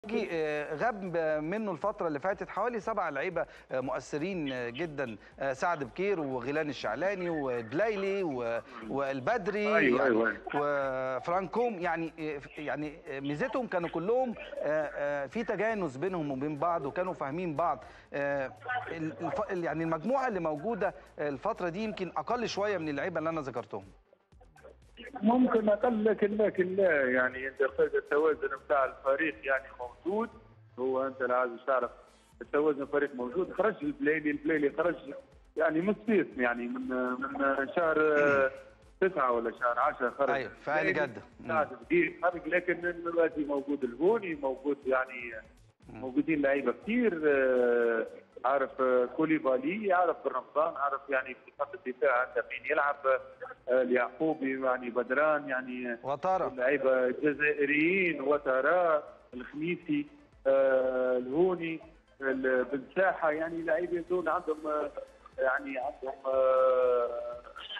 غاب منه الفترة اللي فاتت حوالي سبع لعيبة مؤثرين جدا سعد بكير وغيلان الشعلاني وبلايلي والبدري أيوة يعني أيوة. وفرانكوم يعني يعني ميزتهم كانوا كلهم في تجانس بينهم وبين بعض وكانوا فاهمين بعض الف- يعني المجموعة اللي موجودة الفترة دي يمكن أقل شوية من اللعيبة اللي أنا ذكرتهم ممكن اقل لكن لكن لا يعني انت خذ التوازن بتاع الفريق يعني موجود هو انت لازم تعرف التوازن الفريق موجود خرج البليلي البليلي خرج يعني من الصيف يعني من من شهر آه، تسعة ولا شهر 10 خرج أيوة، في أهل البليلي. جدة. مم. سعد بديل خرج لكن دلوقتي موجود الهوني موجود يعني موجودين لعيبه كثير آه، عارف آه، كوليبالي عارف بن رمضان عارف يعني في خط الدفاع عندك مين يلعب آه، اليعقوبي يعني بدران يعني وترى لعيبه جزائريين وترى الخميسي آه، الهوني ال- بن ساحه يعني لعيبه دول عندهم آه، يعني عندهم آه،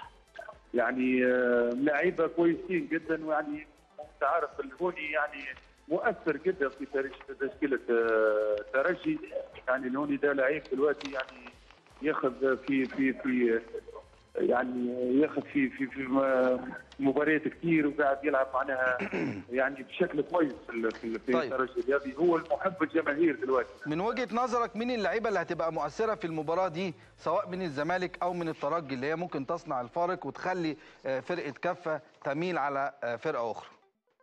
يعني آه، لعيبه كويسين جدا ويعني انت عارف الهوني يعني مؤثر جدا في تاريخ- تشكيله آه، ترجي يعني الهوني ده لعيب دلوقتي يعني ياخذ في في في يعني ياخذ في في في م- مباريات كثير وقاعد يلعب معناها يعني بشكل كويس في ال- في, ال- في طيب. الترجي الرياضي هو المحب الجماهير دلوقتي من وجهة نظرك مين اللعيبة اللي هتبقى مؤثرة في المباراة دي سواء من الزمالك أو من الترجي اللي هي ممكن تصنع الفارق وتخلي آه، فرقة كفة تميل على آه، فرقة أخرى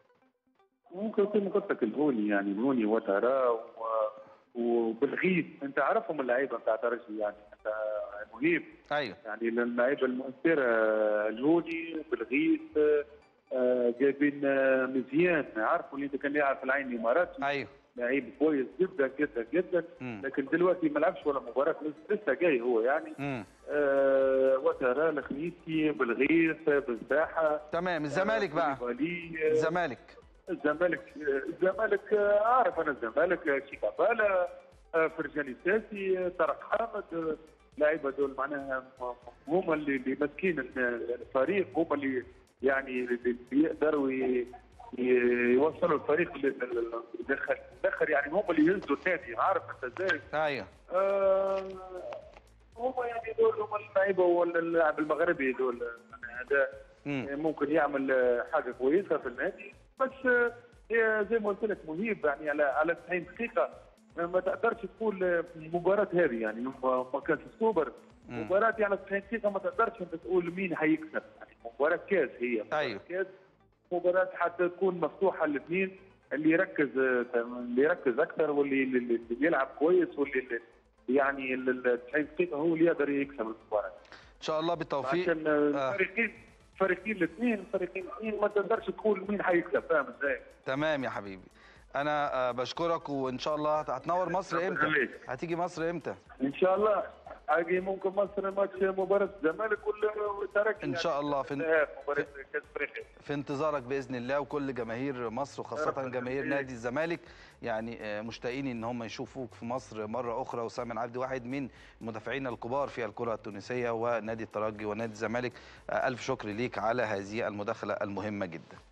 ممكن يكون قلت لك الهوني يعني الهوني وترى و- وبالغيث انت عارفهم اللعيبه بتاع ترجي يعني انت مهيب أيوه يعني اللعيبه المؤثره الهوني بالغيث آه، جايبين آه، مزيان عارفوا اللي كان يلعب في العين الاماراتي أيوه لعيب كويس جدا جدا جدا مم. لكن دلوقتي ما لعبش ولا مباراه لسه جاي هو يعني مم. آه وترى الخميسي بالغيث بالساحه تمام الزمالك بقى كوليبالي، الزمالك الزمالك الزمالك آه، اعرف انا الزمالك آه، شيكابالا آه، فرجاني الساسي آه، طارق حامد آه، لعيبه دول معناها م- هم اللي اللي ماسكين ال- الفريق هم اللي يعني اللي يقدروا ي- ي- يوصلوا الفريق لل- لل- للاخر الاخر يعني هم اللي يهزوا النادي عارف انت ازاي؟ أيوه آه، هم يعني دول هم اللعيبه واللاعب المغربي دول يعني هذا مم. ممكن يعمل آه، حاجه كويسه في النادي بس آه، هي زي ما قلت لك مهيب يعني على على 90 دقيقه آه، ما تقدرش تقول آه، المباراه هذه يعني لما ما كان في السوبر مم. مباراة على 90 دقيقة ما تقدرش انت تقول مين حيكسب يعني مباراة كاس هي مباراة أيوه. كاس مباراة حتى تكون مفتوحة الاثنين اللي يركز آه، اللي يركز أكثر واللي اللي اللي يلعب كويس واللي اللي يعني ال- ال 90 دقيقة هو اللي يقدر يكسب المباراة إن شاء الله بالتوفيق عشان آه. الفريقين فريقين الاثنين فريقين الاثنين ما تقدرش تقول مين حيكسب فاهم ازاي؟ تمام يا حبيبي أنا آه، بشكرك وإن شاء الله هتنور مصر إمتى يخليك. هتيجي مصر إمتى ان شاء الله حاجة ممكن مصر ماتش مباراة الزمالك ولا والترجي إن شاء الله في في مباراة كاس افريقيا في انتظارك باذن الله وكل جماهير مصر وخاصه ربنا جماهير يخليك. نادي الزمالك يعني آه، مشتاقين ان هم يشوفوك في مصر مره اخرى وسام العبد واحد من المدافعين الكبار في الكره التونسيه ونادي الترجي ونادي الزمالك آه، الف شكر ليك على هذه المداخله المهمه جدا